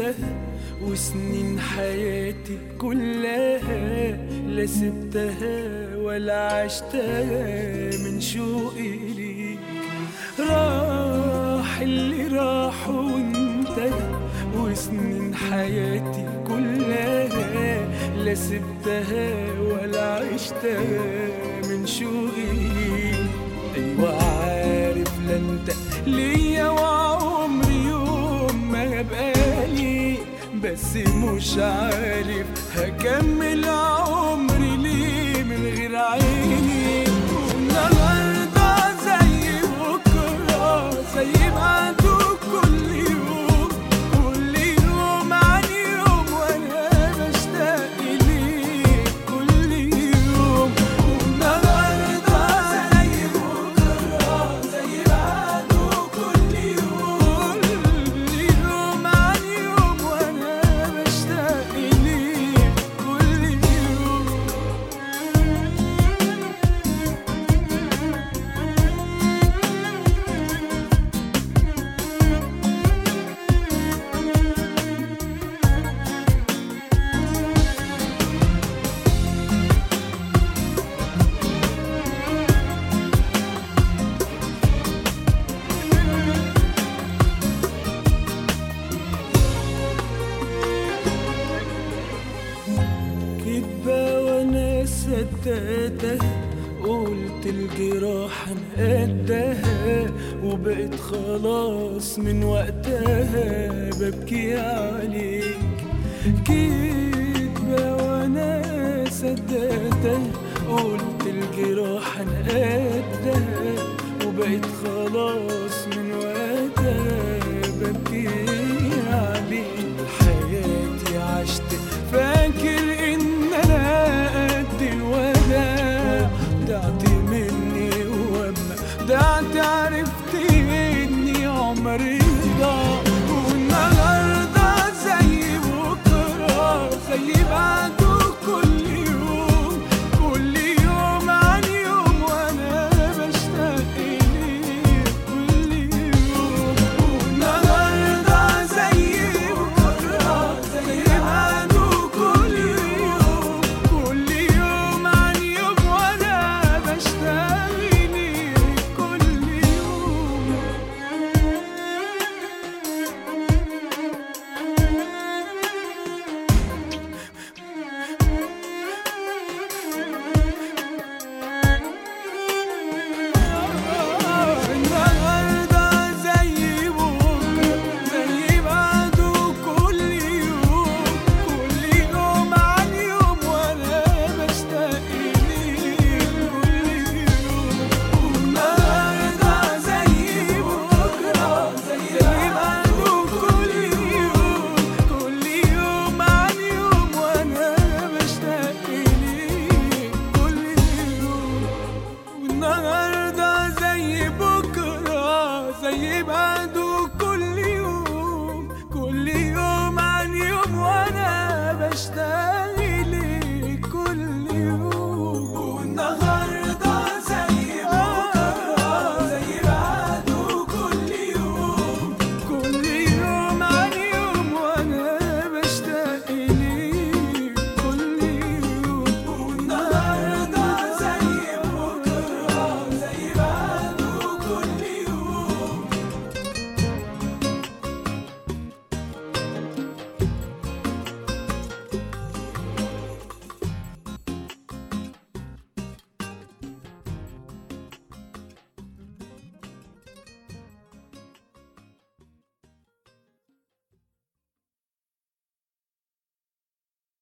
وانتهى وسنين حياتي كلها لا سبتها ولا عشتها من شوقي ليك راح اللي راح وانتهى وسنين حياتي كلها لا سبتها ولا عشتها من شوقي ليك ايوه عارف لا انت ليا وعمري يوم ما بقالي بس مش عارف هكمل عمري ليه من غير عيني والنهارده زي بكره زي بعده كل يوم كل يوم عن يوم وانا بشتاق ليك كل يوم والنهارده زي بكره زي بعده كل يوم كل يوم عن يوم وانا بشتاق ليك كل يوم كدبة وانا صدقتها قلت الجراح انا قدها وبقيت خلاص من وقتها ببكي عليك كدبة وانا صدقتها قلت الجراح انا قدها وبقيت خلاص من